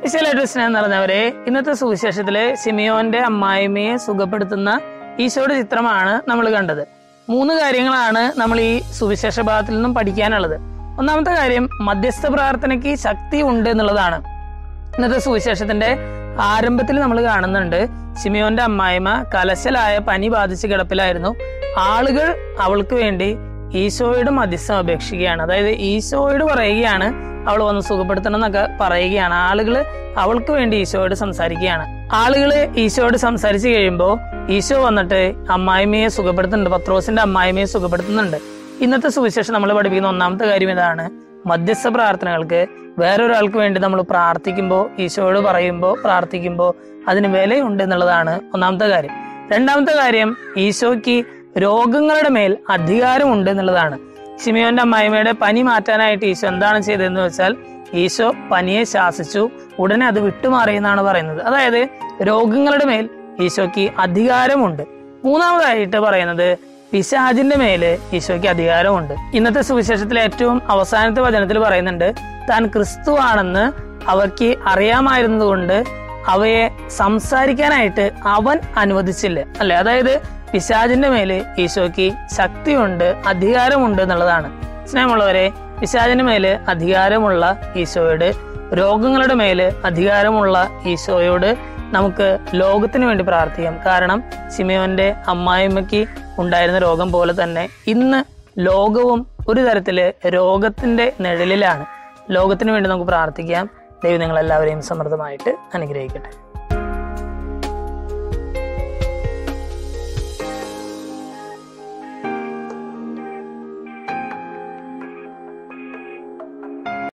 ഈശോയിലായിട്ട് സ്നേഹം നിറഞ്ഞവരെ ഇന്നത്തെ സുവിശേഷത്തില് സിമിയോന്റെ അമ്മായിമ്മയെ സുഖപ്പെടുത്തുന്ന ഈശോയുടെ ചിത്രമാണ് നമ്മൾ കണ്ടത് മൂന്ന് കാര്യങ്ങളാണ് നമ്മൾ ഈ സുവിശേഷ ഭാഗത്തിൽ നിന്നും പഠിക്കാനുള്ളത് ഒന്നാമത്തെ കാര്യം മധ്യസ്ഥ പ്രാർത്ഥനയ്ക്ക് ശക്തി ഉണ്ട് എന്നുള്ളതാണ് ഇന്നത്തെ സുവിശേഷത്തിന്റെ ആരംഭത്തിൽ നമ്മൾ കാണുന്നുണ്ട് സിമിയോന്റെ അമ്മായിമ്മ കലശലായ പനി ബാധിച്ച് കിടപ്പിലായിരുന്നു ആളുകൾ അവൾക്ക് വേണ്ടി ഈശോയുടെ മധ്യസ്ഥം അപേക്ഷിക്കുകയാണ് അതായത് ഈശോയോട് പറയുകയാണ് അവൾ വന്ന് സുഖപ്പെടുത്തണം എന്നൊക്കെ പറയുകയാണ് ആളുകൾ അവൾക്ക് വേണ്ടി ഈശോയോട് സംസാരിക്കുകയാണ് ആളുകള് ഈശോയോട് സംസാരിച്ചു കഴിയുമ്പോൾ ഈശോ വന്നിട്ട് അമ്മായിമ്മയെ സുഖപ്പെടുത്തുന്നുണ്ട് പത്രോസിന്റെ അമ്മായിമ്മയെ സുഖപ്പെടുത്തുന്നുണ്ട് ഇന്നത്തെ സുവിശേഷം നമ്മൾ പഠിപ്പിക്കുന്ന ഒന്നാമത്തെ കാര്യം ഇതാണ് മധ്യസ്ഥ പ്രാർത്ഥനകൾക്ക് വേറൊരാൾക്ക് വേണ്ടി നമ്മൾ പ്രാർത്ഥിക്കുമ്പോൾ ഈശോയോട് പറയുമ്പോൾ പ്രാർത്ഥിക്കുമ്പോൾ അതിന് വിലയുണ്ട് എന്നുള്ളതാണ് ഒന്നാമത്തെ കാര്യം രണ്ടാമത്തെ കാര്യം ഈശോയ്ക്ക് രോഗങ്ങളുടെ മേൽ അധികാരമുണ്ട് എന്നുള്ളതാണ് സിമിയോന്റെ അമ്മായിമ്മയുടെ പനി മാറ്റാനായിട്ട് ഈശോ എന്താണ് ചെയ്തതെന്ന് വെച്ചാൽ ഈശോ പനിയെ ശാസിച്ചു ഉടനെ അത് വിട്ടുമാറിയെന്നാണ് പറയുന്നത് അതായത് രോഗങ്ങളുടെ മേൽ ഈശോയ്ക്ക് അധികാരമുണ്ട് മൂന്നാമതായിട്ട് പറയുന്നത് പിശാജിന്റെ മേല് ഈശോയ്ക്ക് അധികാരമുണ്ട് ഇന്നത്തെ സുവിശേഷത്തിലെ ഏറ്റവും അവസാനത്തെ വചനത്തിൽ പറയുന്നുണ്ട് താൻ ക്രിസ്തു ആണെന്ന് അവർക്ക് അറിയാമായിരുന്നതുകൊണ്ട് അവയെ സംസാരിക്കാനായിട്ട് അവൻ അനുവദിച്ചില്ല അല്ലെ അതായത് പിശാജിന്റെ മേല് ഈശോയ്ക്ക് ശക്തിയുണ്ട് അധികാരമുണ്ട് എന്നുള്ളതാണ് സ്നേഹമുള്ളവരെ പിശാജിന്റെ മേല് അധികാരമുള്ള ഈശോയോട് രോഗങ്ങളുടെ മേല് അധികാരമുള്ള ഈശോയോട് നമുക്ക് ലോകത്തിന് വേണ്ടി പ്രാർത്ഥിക്കാം കാരണം സിമിയോന്റെ അമ്മായിമ്മയ്ക്ക് ഉണ്ടായിരുന്ന രോഗം പോലെ തന്നെ ഇന്ന് ലോകവും ഒരു തരത്തില് രോഗത്തിന്റെ നിഴലിലാണ് ലോകത്തിന് വേണ്ടി നമുക്ക് പ്രാർത്ഥിക്കാം ദൈവം നിങ്ങളെല്ലാവരെയും സമൃദ്ധമായിട്ട് അനുഗ്രഹിക്കട്ടെ